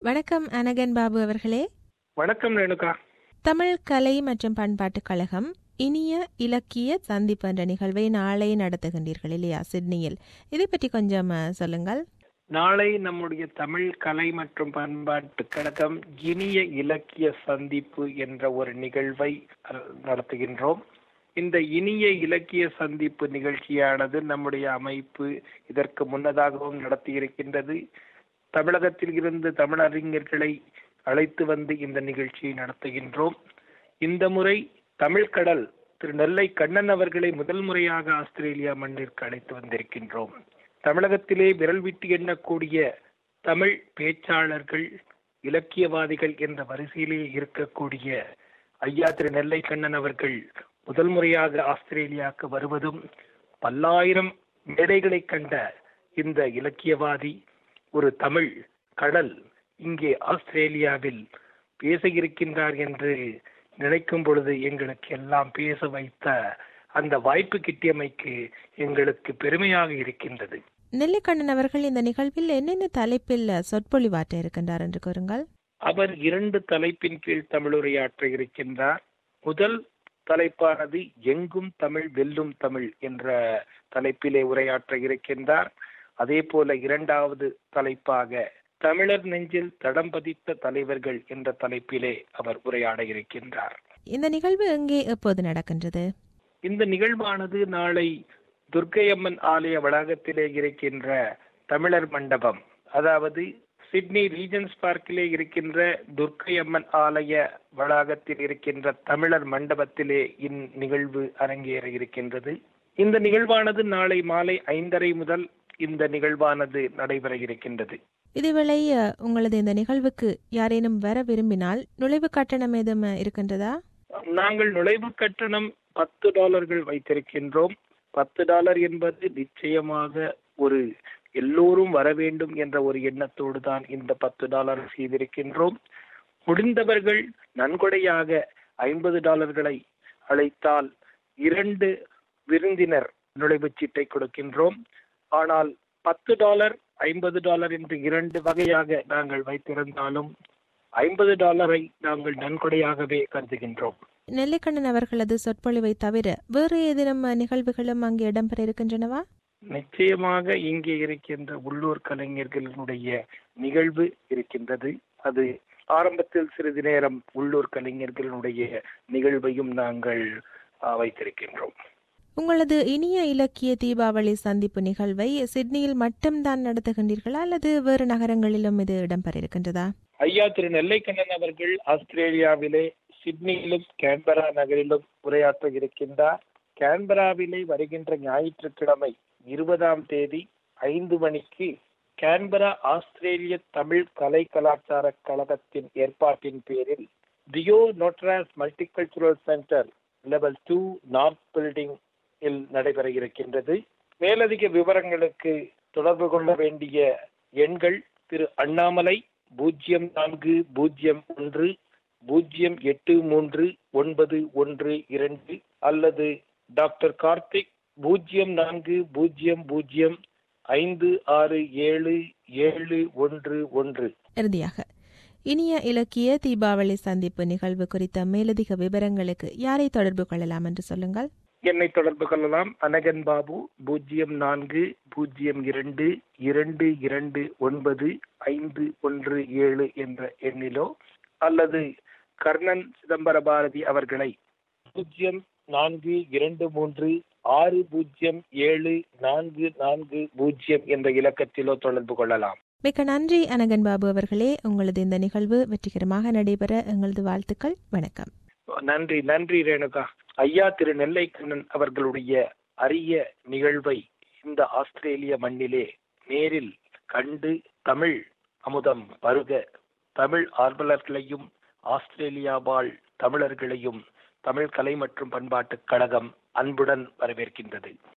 வணக்கம் அனகன் பாபு அவர்களே வணக்கம் ரேணுகா தமிழ் கலை மற்றும் பண்பாட்டுக் கழகம் இனிய இலக்கிய சந்திப்பு என்ற நிகழ்வை நாளை நடத்துகின்றீர்கள் இல்லையா சிட்னியில் இதை பற்றி கொஞ்சம் அஹ், சொல்லுங்கள் நாளை நம்முடைய தமிழ் கலை மற்றும் பண்பாட்டு கழகம் இனிய இலக்கிய சந்திப்பு என்ற ஒரு நிகழ்வை அஹ், நடத்துகின்றோம் இந்த இனிய இலக்கிய சந்திப்பு நிகழ்ச்சியானது நம்முடைய அமைப்பு இதற்கு முன்னதாகவும் நடத்தியிருக்கின்றது தமிழகத்தில் இருந்து தமிழறிஞர்களை அழைத்து வந்து இந்த நிகழ்ச்சியை நடத்துகின்றோம் இந்த முறை தமிழ்கடல் திரு நெல்லை கண்ணன் அவர்களை முதல் முறையாக ஆஸ்திரேலியா மண்ணிற்கு அழைத்து வந்திருக்கின்றோம் தமிழகத்திலே விரல் விட்டு எண்ணக்கூடிய தமிழ் பேச்சாளர்கள் இலக்கியவாதிகள் என்ற வரிசையிலே இருக்கக்கூடிய ஐயா திரு நெல்லை கண்ணன் அவர்கள் முதல் முறையாக ஆஸ்திரேலியாவுக்கு வருவதும் பல்லாயிரம் மேடைகளை கண்ட இந்த இலக்கியவாதி ஒரு தமிழ் கடல் இங்கே ஆஸ்திரேலியாவில் பேச இருக்கின்றார் என்று நினைக்கும் பொழுது எங்களுக்கு எல்லாம் பேச வைத்த அந்த வாய்ப்பு கிட்டியமைக்கு எங்களுக்கு பெருமையாக இருக்கின்றது நெல்லிக்கண்ணன் அவர்கள் இந்த நிகழ்வில் என்னென்ன தலைப்பில் சொற்பொழிவாற்ற இருக்கின்றார் என்று கூறுங்கள் அவர் இரண்டு தலைப்பின் கீழ் தமிழுரையாற்ற இருக்கின்றார் முதல் தலைப்பானது எங்கும் தமிழ் வெல்லும் தமிழ் என்ற தலைப்பிலே உரையாற்ற இருக்கின்றார் அதே போல இரண்டாவது தலைப்பாக தமிழர் நெஞ்சில் தடம் பதித்த தலைவர்கள் என்ற தலைப்பிலே அவர் உரையாட இருக்கின்றார் இந்த நிகழ்வு எங்கே எப்போது நடக்கின்றது இந்த நிகழ்வானது நாளை துர்க்கையம்மன் ஆலய வளாகத்திலே இருக்கின்ற தமிழர் மண்டபம் அதாவது சிட்னி ரீஜன்ஸ் பார்க்கிலே இருக்கின்ற துர்க்கையம்மன் ஆலய வளாகத்தில் இருக்கின்ற தமிழர் மண்டபத்திலே இந்நிகழ்வு அரங்கேற இருக்கின்றது இந்த நிகழ்வானது நாளை மாலை ஐந்தரை முதல் இந்த நிகழ்வானது நடைபெற இருக்கின்றது இதுவேளை அஹ், உங்களது இந்த நிகழ்வுக்கு யாரேனும் வர விரும்பினால் நுழைவு கட்டணம் ஏதும் அஹ், இருக்கின்றதா நாங்கள் நுழைவு கட்டணம் பத்து டாலர்கள் வைத்திருக்கின்றோம் பத்து டாலர் என்பது நிச்சயமாக ஒரு எல்லோரும் வர வேண்டும் என்ற ஒரு எண்ணத்தோடு தான் இந்த பத்து டாலர் செய்திருக்கின்றோம் முடிந்தவர்கள் நன்கொடையாக ஐம்பது டாலர்களை அழைத்தால் இரண்டு விருந்தினர் நுழைவுச் சீட்டை கொடுக்கின்றோம் ஆனால் பத்து டாலர் ஐம்பது டாலர் என்று இரண்டு வகையாக நாங்கள் வைத்திருந்தாலும் ஐம்பது டாலரை நாங்கள் நன்கொடையாகவே கருதுகின்றோம் நெல்லிக்கண்ணன் அவர்களது சொற்பொழிவை தவிர வேறு ஏதேனும் அஹ், நிகழ்வுகளும் அங்கே இடம்பெற இருக்கின்றனவா நிச்சயமாக இங்கே இருக்கின்ற உள்ளூர் கலைஞர்களுடைய நிகழ்வு இருக்கின்றது அது ஆரம்பத்தில் சிறிது நேரம் உள்ளூர் கலைஞர்களுடைய நிகழ்வையும் நாங்கள் ஆ, வைத்திருக்கின்றோம் உங்களது இனிய இலக்கிய தீபாவளி சந்திப்பு நிகழ்வை சிட்னியில் மட்டும்தான் நடத்துகின்றீர்களா அல்லது வேறு நகரங்களிலும் இது இடம்பெற இருக்கின்றதா ஐயா திரு நெல்லைக்கண்ணன் அவர்கள் ஆஸ்திரேலியாவிலே சிட்னியிலும் கேன்பரா நகரிலும் உரையாற்ற இருக்கின்றார் கேன்பராவிலே வருகின்ற ஞாயிற்றுக்கிழமை இருபதாம் தேதி ஐந்து மணிக்கு கேன்பரா ஆஸ்திரேலிய தமிழ் கலை கலாச்சார கழகத்தின் ஏற்பாட்டின் பேரில் டியோ நோட்ராஸ் multicultural centre level two north building இல் நடைபெற இருக்கின்றது மேலதிக விவரங்களுக்கு தொடர்பு கொள்ள வேண்டிய எண்கள் திரு அண்ணாமலை பூஜ்ஜியம் நான்கு பூஜ்ஜியம் ஒன்று பூஜ்ஜியம் எட்டு மூன்று ஒன்பது ஒன்று இரண்டு அல்லது டாக்டர் கார்த்திக் பூஜ்ஜியம் நான்கு பூஜ்ஜியம் பூஜ்ஜியம் ஐந்து ஆறு ஏழு ஏழு ஒன்று ஒன்று இறுதியாக இனிய இலக்கிய தீபாவளி சந்திப்பு நிகழ்வு குறித்த மேலதிக விவரங்களுக்கு யாரை தொடர்பு கொள்ளலாம் என்று சொல்லுங்கள் என்னை தொடர்பு கொள்ளலாம் அனகன் பாபு பூஜ்ஜியம் நான்கு பூஜ்ஜியம் இரண்டு இரண்டு இரண்டு ஒன்பது ஐந்து ஒன்று ஏழு என்ற எண்ணிலோ அல்லது கர்ணன் சிதம்பர பாரதி அவர்களை பூஜ்ஜியம் நான்கு இரண்டு மூன்று ஆறு பூஜ்ஜியம் ஏழு நான்கு நான்கு பூஜ்ஜியம் என்ற இலக்கத்திலோ தொடர்பு கொள்ளலாம் மிக்க நன்றி அனகன் பாபு அவர்களே உங்களது இந்த நிகழ்வு வெற்றிகரமாக நடைபெற எங்களது வாழ்த்துக்கள் வணக்கம் நன்றி நன்றி ரேணுகா ஐயா திரு நெல்லைக்கண்ணன் அவர்களுடைய அரிய நிகழ்வை இந்த ஆஸ்திரேலிய மண்ணிலே நேரில் கண்டு தமிழ் அமுதம் பருக தமிழ் ஆர்வலர்களையும் ஆஸ்திரேலியா வாழ் தமிழர்களையும் தமிழ் கலை மற்றும் பண்பாட்டுக் கழகம் அன்புடன் வரவேற்கின்றது